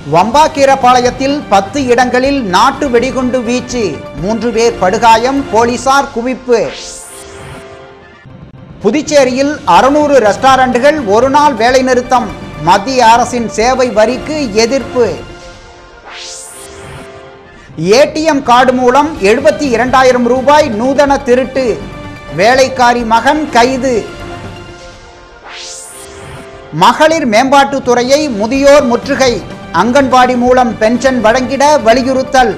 வம்பாக்கீரபாளையத்தில் பத்து இடங்களில் நாட்டு வெடிகுண்டு வீச்சு மூன்று பேர் படுகாயம் போலீசார் குவிப்பு புதுச்சேரியில் அறுநூறு ரெஸ்டாரண்ட்டுகள் ஒரு நாள் வேலைநிறுத்தம் மத்திய அரசின் சேவை வரிக்கு எதிர்ப்பு ஏடிஎம் கார்டு மூலம் எழுபத்தி இரண்டாயிரம் ரூபாய் நூதன திருட்டு வேலைக்காரி மகன் கைது மகளிர் மேம்பாட்டுத் துறையை முதியோர் முற்றுகை அங்கன்வாடி மூலம் பென்ஷன் வழங்கிட வலியுறுத்தல்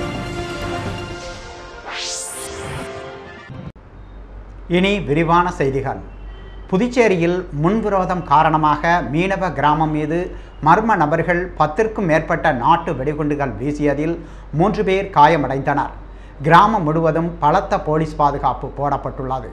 இனி விரிவான செய்திகள் புதுச்சேரியில் முன்விரோதம் காரணமாக மீனவ கிராமம் மீது மர்ம நபர்கள் பத்திற்கும் மேற்பட்ட நாட்டு வெடிகுண்டுகள் வீசியதில் மூன்று பேர் காயமடைந்தனர் கிராமம் முழுவதும் பலத்த போலீஸ் பாதுகாப்பு போடப்பட்டுள்ளது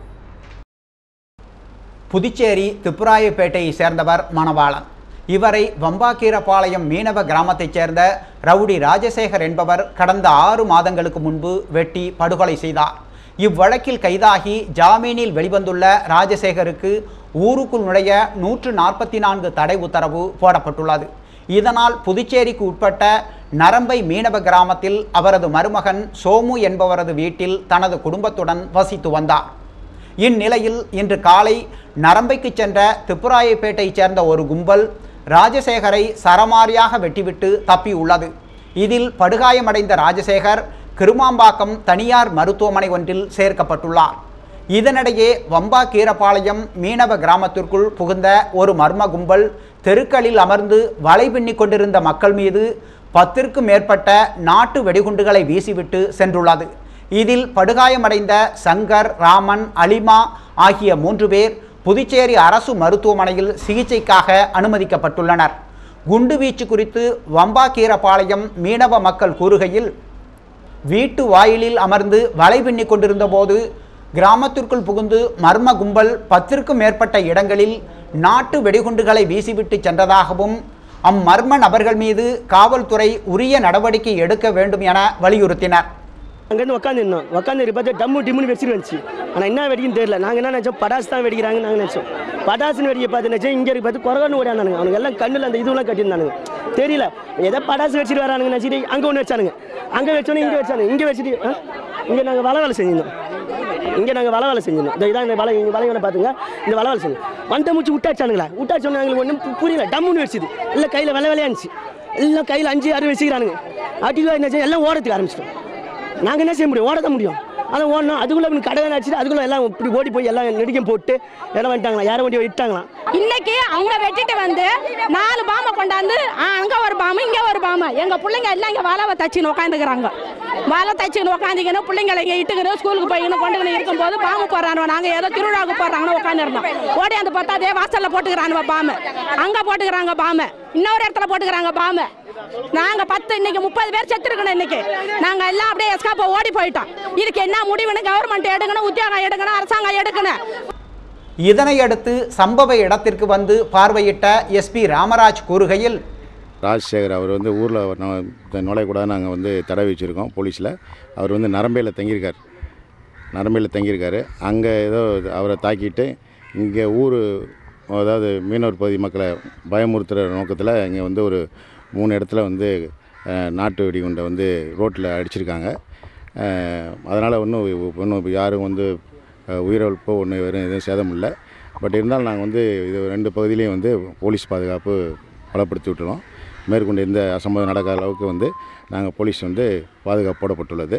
புதுச்சேரி திப்புராயப்பேட்டையை சேர்ந்தவர் மணவாளன் இவரை வம்பாக்கீரபாளையம் மீனவ கிராமத்தைச் சேர்ந்த ரவுடி ராஜசேகர் என்பவர் கடந்த ஆறு மாதங்களுக்கு முன்பு வெட்டி படுகொலை செய்தார் இவ்வழக்கில் கைதாகி ஜாமீனில் வெளிவந்துள்ள ராஜசேகருக்கு ஊருக்குள் நுழைய நூற்று நாற்பத்தி நான்கு தடை உத்தரவு போடப்பட்டுள்ளது இதனால் புதுச்சேரிக்கு உட்பட்ட நரம்பை மீனவ கிராமத்தில் அவரது மருமகன் சோமு என்பவரது வீட்டில் தனது குடும்பத்துடன் வசித்து வந்தார் இந்நிலையில் இன்று காலை நரம்பைக்கு சென்ற திப்புராயப்பேட்டையைச் சேர்ந்த ஒரு கும்பல் ராஜசேகரை சரமாரியாக வெட்டிவிட்டு தப்பியுள்ளது இதில் படுகாயமடைந்த ராஜசேகர் கிருமாம்பாக்கம் தனியார் மருத்துவமனை ஒன்றில் சேர்க்கப்பட்டுள்ளார் இதனிடையே வம்பா கீரபாளையம் மீனவ கிராமத்திற்குள் புகுந்த ஒரு மர்ம கும்பல் தெருக்களில் அமர்ந்து வலை பின்னிக் கொண்டிருந்த மக்கள் மீது பத்திற்கும் மேற்பட்ட நாட்டு வெடிகுண்டுகளை வீசிவிட்டு சென்றுள்ளது இதில் படுகாயமடைந்த சங்கர் ராமன் அலிமா ஆகிய மூன்று பேர் புதுச்சேரி அரசு மருத்துவமனையில் சிகிச்சைக்காக அனுமதிக்கப்பட்டுள்ளனர் குண்டுவீச்சு குறித்து வம்பாக்கீரபாளையம் மீனவ மக்கள் கூறுகையில் வீட்டு வாயிலில் அமர்ந்து வலை பின்னிக் கொண்டிருந்த போது கிராமத்திற்குள் புகுந்து மர்ம கும்பல் பத்திற்கும் மேற்பட்ட இடங்களில் நாட்டு வெடிகுண்டுகளை வீசிவிட்டு சென்றதாகவும் அம்மர்ம நபர்கள் மீது காவல்துறை உரிய நடவடிக்கை எடுக்க வேண்டும் என வலியுறுத்தினர் அங்கேருந்து உட்காந்துருந்தோம் உட்காந்து பார்த்து டம்மு டிம்முன்னு வெடிச்சிட்டு வந்துச்சு ஆனால் என்ன வெடிக்குன்னு தெரியல நாங்கள் என்ன நினச்சோம் பட்டாசு தான் வெடிக்கிறாங்கன்னு நாங்கள் நினச்சோம் பட்டாசுன்னு வெடிக்க பார்த்து நினச்சோம் இங்கே இருக்கு பார்த்து குறகன்னு ஓடியானானுங்க அவனுங்க எல்லாம் கண்ணில் அந்த இதுவெல்லாம் கட்டியிருந்தானுங்க தெரியல ஏதோ பட்டாசு வச்சுட்டு வரானுங்க நினச்சிட்டு அங்கே ஒன்று வச்சானுங்க அங்கே வச்சோன்னே இங்கே வச்சானுங்க இங்கே வச்சுட்டு ஆ? இங்கே நாங்கள் வலை வேலை செஞ்சிருந்தோம் இங்கே நாங்கள் வலை வேலை செஞ்சிருந்தோம் இந்த இதான் இந்த வலை இங்கே வலை வேலை பார்த்துங்க இந்த வலை வேலை செஞ்சோம் வந்த மூச்சு விட்டாச்சானுங்களா விட்டாச்சோன்னு எங்களுக்கு ஒன்றும் புரியல டம்முன்னு வச்சுது இல்லை கையில் வெள்ளை வெள்ளையா இருந்துச்சு எல்லாம் கையில் அஞ்சு ஆறு வச்சுக்கிறானுங்க அடிக்கலாம் என்ன செய்ய, எல்லாம் ஓடத்துக்கு ஆரம்பிச்சிட்டோம் நாங்கள் என்ன செய்ய முடியும் ஓட தான் முடியும் அதை ஓடணும் அதுக்குள்ளே இப்படி கடை அடிச்சுட்டு அதுக்குள்ளே எல்லாம் இப்படி ஓடி போய் எல்லாம் நெடுக்கம் போட்டு எல்லாம் வந்துட்டாங்களா யாரை வண்டி விட்டாங்களாம் இன்னைக்கு அவங்க வெட்டிட்டு வந்து நாலு பாம்பை கொண்டாந்து ஆ, அங்க ஒரு பாம்பு இங்க ஒரு பாம்பு எங்க பிள்ளைங்க எல்லாம் இங்க வளவை தச்சுன்னு உட்காந்துக்கிறாங்க வலை தச்சுன்னு உட்காந்துக்கணும் பிள்ளைங்களை இங்க இட்டுக்கணும் ஸ்கூலுக்கு போய்க்கணும் கொண்டுக்கணும் இருக்கும்போது பாம்பு போடுறானுவ நாங்க ஏதோ திருவிழாவுக்கு போடுறாங்கன்னு உட்காந்துருந்தோம் ஓடி அந்த பார்த்தா அதே வாசல்ல போட்டுக்கிறானுவ பாம்பு அங்க போட்டுக்கிறாங்க பாம்பு இன்னொரு இடத்துல போட்டுக்கிறாங்க பாம்பு நாங்க பத்து இன்னைக்கு முப்பது பேர் செத்துருக்கணும் இன்னைக்கு நாங்க எல்லாம் அப்படியே எஸ்காப்ப ஓடி போயிட்டோம் இதுக்கு என்ன முடிவுன்னு கவர்மெண்ட் எடுக்கணும் உத்தியோகம் எடுக்கணும் அரசாங்கம் எடுக்கணும் இதனையடுத்து சம்பவ இடத்திற்கு வந்து பார்வையிட்ட எஸ்பி ராமராஜ் கூறுகையில் ராஜசேகர் அவர் வந்து ஊரில் நுழையக்கூடாது நாங்கள் வந்து தடை வச்சுருக்கோம் போலீஸில் அவர் வந்து நரம்பையில் தங்கியிருக்கார் நரம்பையில் தங்கியிருக்காரு அங்கே ஏதோ அவரை தாக்கிட்டு இங்கே ஊர் அதாவது மீனவர் பகுதி மக்களை பயமுறுத்துகிற நோக்கத்தில் இங்கே வந்து ஒரு மூணு இடத்துல வந்து அஹ், நாட்டு வெடிகுண்டை வந்து ரோட்டில் அடிச்சிருக்காங்க அதனால் ஒன்றும் ஒன்றும் யாரும் வந்து அஹ், உயிரிழப்போ ஒன்று வெறும் எதுவும் சேதம் இல்லை பட் இருந்தாலும் நாங்கள் வந்து இது ரெண்டு பகுதியிலையும் வந்து போலீஸ் பாதுகாப்பு பலப்படுத்தி விட்டுறோம் மேற்கொண்டு எந்த அசம்பவம் நடக்காத அளவுக்கு வந்து நாங்கள் போலீஸ் வந்து பாதுகாப்பு போடப்பட்டுள்ளது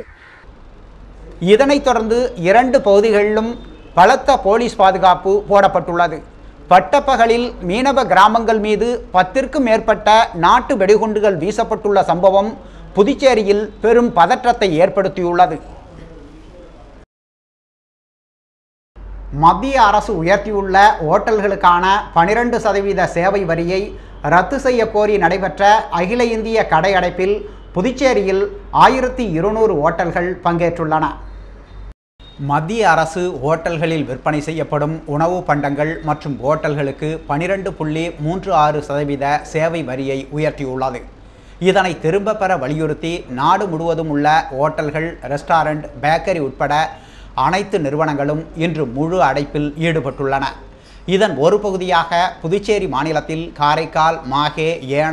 இதனைத் தொடர்ந்து இரண்டு பகுதிகளிலும் பலத்த போலீஸ் பாதுகாப்பு போடப்பட்டுள்ளது பட்டப்பகலில் மீனவ கிராமங்கள் மீது பத்திற்கும் மேற்பட்ட நாட்டு வெடிகுண்டுகள் வீசப்பட்டுள்ள சம்பவம் புதுச்சேரியில் பெரும் பதற்றத்தை ஏற்படுத்தியுள்ளது மத்திய அரசு உயர்த்தியுள்ள ஓட்டல்களுக்கான பனிரெண்டு சதவீத சேவை வரியை ரத்து செய்ய கோரி நடைபெற்ற அகில இந்திய கடை அடைப்பில் புதுச்சேரியில் ஆயிரத்தி இருநூறு ஓட்டல்கள் பங்கேற்றுள்ளன மத்திய அரசு ஓட்டல்களில் விற்பனை செய்யப்படும் உணவு பண்டங்கள் மற்றும் ஓட்டல்களுக்கு பனிரெண்டு புள்ளி மூன்று ஆறு சதவீத சேவை வரியை உயர்த்தியுள்ளது இதனை திரும்ப பெற வலியுறுத்தி நாடு முழுவதும் உள்ள ஓட்டல்கள் ரெஸ்டாரண்ட் பேக்கரி உட்பட அனைத்து நிறுவனங்களும் இன்று முழு அடைப்பில் ஈடுபட்டுள்ளன இதன் ஒரு பகுதியாக புதுச்சேரி மாநிலத்தில் காரைக்கால் மாஹே ஏனாம்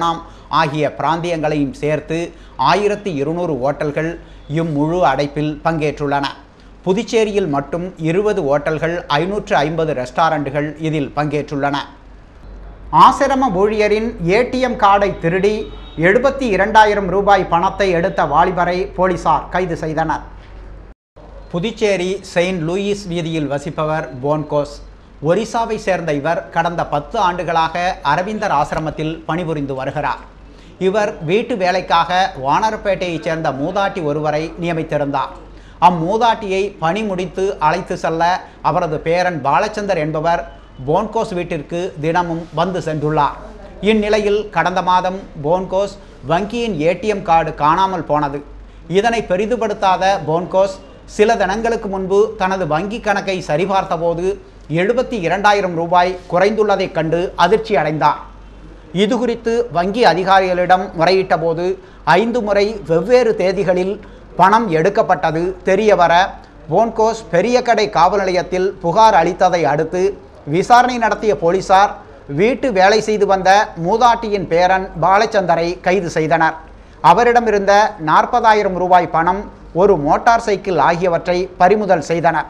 ஆகிய பிராந்தியங்களையும் சேர்த்து ஆயிரத்தி இருநூறு ஓட்டல்கள் இம்முழு அடைப்பில் பங்கேற்றுள்ளன புதுச்சேரியில் மட்டும் இருபது ஓட்டல்கள் ஐநூற்று ஐம்பது ரெஸ்டாரண்ட்டுகள் இதில் பங்கேற்றுள்ளன ஆசிரம ஊழியரின் ஏடிஎம் கார்டை திருடி எழுபத்தி இரண்டாயிரம் ரூபாய் பணத்தை எடுத்த வாலிபரை போலீசார் கைது செய்தனர் புதுச்சேரி செயின்ட் லூயிஸ் வீதியில் வசிப்பவர் போன்கோஸ் ஒரிசாவை சேர்ந்த இவர் கடந்த பத்து ஆண்டுகளாக அரவிந்தர் ஆசிரமத்தில் பணிபுரிந்து வருகிறார் இவர் வீட்டு வேலைக்காக வானரப்பேட்டையைச் சேர்ந்த மூதாட்டி ஒருவரை நியமித்திருந்தார் அம்மூதாட்டியை பணி முடித்து அழைத்து செல்ல அவரது பேரன் பாலச்சந்தர் என்பவர் போன்கோஸ் வீட்டிற்கு தினமும் வந்து சென்றுள்ளார் இந்நிலையில் கடந்த மாதம் போன்கோஸ் வங்கியின் ஏடிஎம் கார்டு காணாமல் போனது இதனை பெரிதுபடுத்தாத போன்கோஸ் சில தினங்களுக்கு முன்பு தனது வங்கி கணக்கை சரிபார்த்தபோது எழுபத்தி இரண்டாயிரம் ரூபாய் குறைந்துள்ளதைக் கண்டு அதிர்ச்சி அடைந்தார் இது குறித்து வங்கி அதிகாரிகளிடம் முறையிட்டபோது ஐந்து முறை வெவ்வேறு தேதிகளில் பணம் எடுக்கப்பட்டது தெரியவர போன்கோஸ் பெரிய கடை காவல் நிலையத்தில் புகார் அளித்ததை அடுத்து விசாரணை நடத்திய போலீசார் வீட்டு வேலை செய்து வந்த மூதாட்டியின் பேரன் பாலச்சந்தரை கைது செய்தனர் அவரிடமிருந்த நாற்பதாயிரம் ரூபாய் பணம் ஒரு மோட்டார் சைக்கிள் ஆகியவற்றை பறிமுதல் செய்தனர்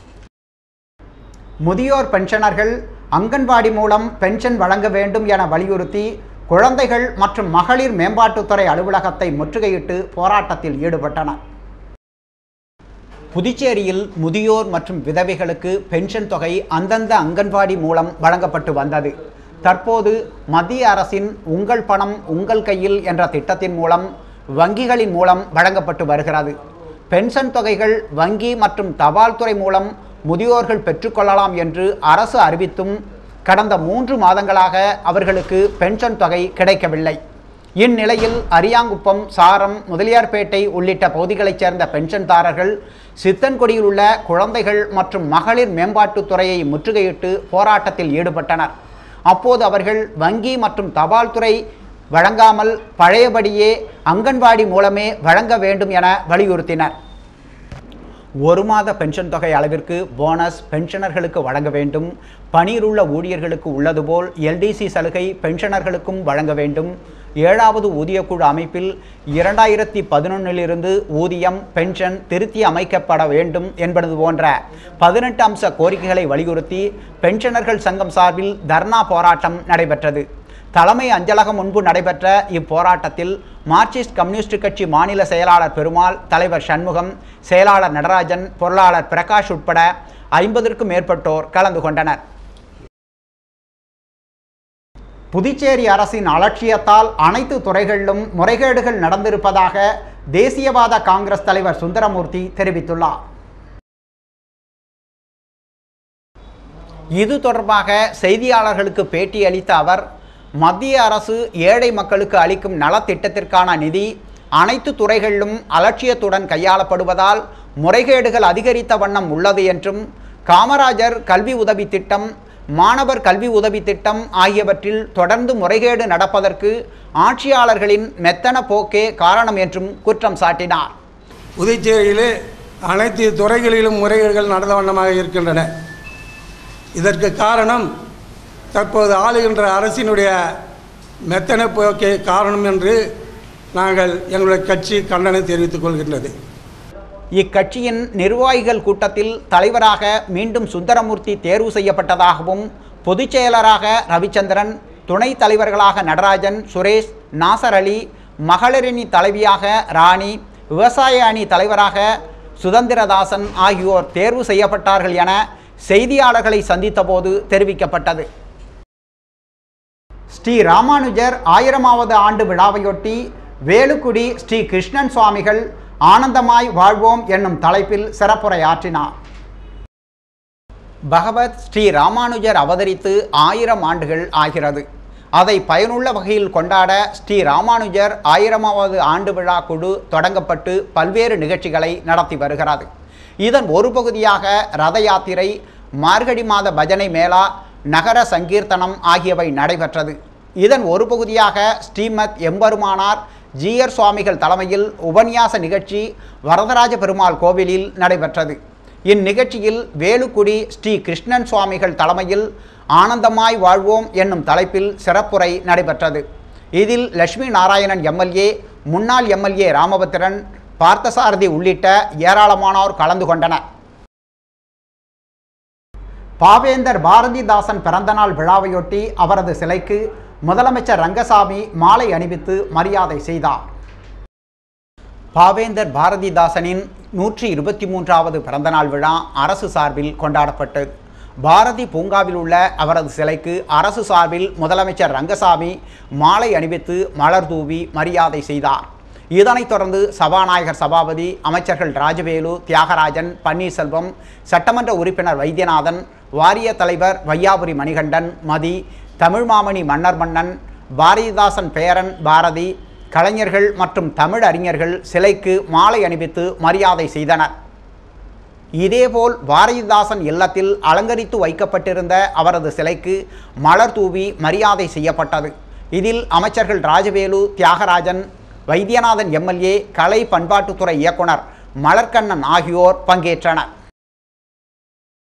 முதியோர் பென்ஷனர்கள் அங்கன்வாடி மூலம் பென்ஷன் வழங்க வேண்டும் என வலியுறுத்தி குழந்தைகள் மற்றும் மகளிர் மேம்பாட்டுத்துறை அலுவலகத்தை முற்றுகையிட்டு போராட்டத்தில் ஈடுபட்டனர் புதுச்சேரியில் முதியோர் மற்றும் விதவைகளுக்கு பென்ஷன் தொகை அந்தந்த அங்கன்வாடி மூலம் வழங்கப்பட்டு வந்தது தற்போது மத்திய அரசின் உங்கள் பணம் உங்கள் கையில் என்ற திட்டத்தின் மூலம் வங்கிகளின் மூலம் வழங்கப்பட்டு வருகிறது பென்ஷன் தொகைகள் வங்கி மற்றும் தபால் துறை மூலம் முதியோர்கள் பெற்றுக்கொள்ளலாம் என்று அரசு அறிவித்தும் கடந்த மூன்று மாதங்களாக அவர்களுக்கு பென்ஷன் தொகை கிடைக்கவில்லை இந்நிலையில் அரியாங்குப்பம் சாரம் முதலியார்பேட்டை உள்ளிட்ட பகுதிகளைச் சேர்ந்த பென்ஷன்தாரர்கள் சித்தன்குடியில் உள்ள குழந்தைகள் மற்றும் மகளிர் மேம்பாட்டுத் துறையை முற்றுகையிட்டு போராட்டத்தில் ஈடுபட்டனர் அப்போது அவர்கள் வங்கி மற்றும் தபால் துறை வழங்காமல் பழையபடியே அங்கன்வாடி மூலமே வழங்க வேண்டும் என வலியுறுத்தினர் ஒரு மாத பென்ஷன் தொகை அளவிற்கு போனஸ் பென்ஷனர்களுக்கு வழங்க வேண்டும் பணியிலுள்ள ஊழியர்களுக்கு உள்ளது போல் எல்டிசி சலுகை பென்ஷனர்களுக்கும் வழங்க வேண்டும் ஏழாவது ஊதியக்குழு அமைப்பில் இரண்டாயிரத்தி பதினொன்னிலிருந்து ஊதியம் பென்ஷன் திருத்தி அமைக்கப்பட வேண்டும் என்பது போன்ற பதினெட்டு அம்ச கோரிக்கைகளை வலியுறுத்தி பென்ஷனர்கள் சங்கம் சார்பில் தர்ணா போராட்டம் நடைபெற்றது தலைமை அஞ்சலகம் முன்பு நடைபெற்ற இப்போராட்டத்தில் மார்க்சிஸ்ட் கம்யூனிஸ்ட் கட்சி மாநில செயலாளர் பெருமாள் தலைவர் சண்முகம் செயலாளர் நடராஜன் பொருளாளர் பிரகாஷ் உட்பட ஐம்பதற்கும் மேற்பட்டோர் கலந்து கொண்டனர் புதுச்சேரி அரசின் அலட்சியத்தால் அனைத்து துறைகளிலும் முறைகேடுகள் நடந்திருப்பதாக தேசியவாத காங்கிரஸ் தலைவர் சுந்தரமூர்த்தி தெரிவித்துள்ளார் இது தொடர்பாக செய்தியாளர்களுக்கு பேட்டியளித்த அவர் மத்திய அரசு ஏழை மக்களுக்கு அளிக்கும் நலத்திட்டத்திற்கான நிதி அனைத்து துறைகளிலும் அலட்சியத்துடன் கையாளப்படுவதால் முறைகேடுகள் அதிகரித்த வண்ணம் உள்ளது என்றும் காமராஜர் கல்வி உதவி திட்டம் மாணவர் கல்வி உதவி திட்டம் ஆகியவற்றில் தொடர்ந்து முறைகேடு நடப்பதற்கு ஆட்சியாளர்களின் மெத்தன போக்கே காரணம் என்றும் குற்றம் சாட்டினார் புதுச்சேரியிலே அனைத்து துறைகளிலும் முறைகேடுகள் நடந்த வண்ணமாக இருக்கின்றன இதற்கு காரணம் தற்போது ஆளுகின்ற அரசினுடைய மெத்தன போக்கே காரணம் என்று நாங்கள் எங்களுடைய கட்சி கண்டனம் தெரிவித்துக் கொள்கின்றது இக்கட்சியின் நிர்வாகிகள் கூட்டத்தில் தலைவராக மீண்டும் சுந்தரமூர்த்தி தேர்வு செய்யப்பட்டதாகவும் பொதுச் செயலராக ரவிச்சந்திரன் துணைத் தலைவர்களாக நடராஜன் சுரேஷ் நாசர் அலி மகளிரணி தலைவியாக ராணி விவசாய அணி தலைவராக சுதந்திரதாசன் ஆகியோர் தேர்வு செய்யப்பட்டார்கள் என செய்தியாளர்களை சந்தித்தபோது தெரிவிக்கப்பட்டது ஸ்ரீ ராமானுஜர் ஆயிரமாவது ஆண்டு விழாவையொட்டி வேலுக்குடி ஸ்ரீ கிருஷ்ணன் சுவாமிகள் ஆனந்தமாய் வாழ்வோம் என்னும் தலைப்பில் சிறப்புரை ஆற்றினார் பகவத் ஸ்ரீ ராமானுஜர் அவதரித்து ஆயிரம் ஆண்டுகள் ஆகிறது அதை பயனுள்ள வகையில் கொண்டாட ஸ்ரீ ராமானுஜர் ஆயிரமாவது ஆண்டு விழா குழு தொடங்கப்பட்டு பல்வேறு நிகழ்ச்சிகளை நடத்தி வருகிறது இதன் ஒரு பகுதியாக ரத யாத்திரை மார்கழி மாத பஜனை மேளா நகர சங்கீர்த்தனம் ஆகியவை நடைபெற்றது இதன் ஒரு பகுதியாக ஸ்ரீமத் எம்பெருமானார் ஜீயர் சுவாமிகள் தலைமையில் உபன்யாச நிகழ்ச்சி வரதராஜ பெருமாள் கோவிலில் நடைபெற்றது இந்நிகழ்ச்சியில் வேலுக்குடி ஸ்ரீ கிருஷ்ணன் சுவாமிகள் தலைமையில் ஆனந்தமாய் வாழ்வோம் என்னும் தலைப்பில் சிறப்புரை நடைபெற்றது இதில் லட்சுமி நாராயணன் எம்எல்ஏ முன்னாள் எம்எல்ஏ ராமபத்திரன் பார்த்தசாரதி உள்ளிட்ட ஏராளமானோர் கலந்து கொண்டனர் பாவேந்தர் பாரதிதாசன் பிறந்தநாள் விழாவையொட்டி அவரது சிலைக்கு முதலமைச்சர் ரங்கசாமி மாலை அணிவித்து மரியாதை செய்தார் பாவேந்தர் பாரதிதாசனின் நூற்றி இருபத்தி மூன்றாவது பிறந்தநாள் விழா அரசு சார்பில் கொண்டாடப்பட்டது பாரதி பூங்காவில் உள்ள அவரது சிலைக்கு அரசு சார்பில் முதலமைச்சர் ரங்கசாமி மாலை அணிவித்து மலர் தூவி மரியாதை செய்தார் இதனைத் தொடர்ந்து சபாநாயகர் சபாபதி அமைச்சர்கள் ராஜவேலு தியாகராஜன் பன்னீர்செல்வம் சட்டமன்ற உறுப்பினர் வைத்தியநாதன் வாரிய தலைவர் வையாபுரி மணிகண்டன் மதி தமிழ்மாமணி மன்னர் மன்னன் பாரதிதாசன் பேரன் பாரதி கலைஞர்கள் மற்றும் தமிழ் அறிஞர்கள் சிலைக்கு மாலை அணிவித்து மரியாதை செய்தனர் இதேபோல் பாரதிதாசன் இல்லத்தில் அலங்கரித்து வைக்கப்பட்டிருந்த அவரது சிலைக்கு மலர் தூவி மரியாதை செய்யப்பட்டது இதில் அமைச்சர்கள் ராஜவேலு தியாகராஜன் வைத்தியநாதன் எம்எல்ஏ கலை பண்பாட்டுத்துறை இயக்குனர் மலர்கண்ணன் ஆகியோர் பங்கேற்றனர்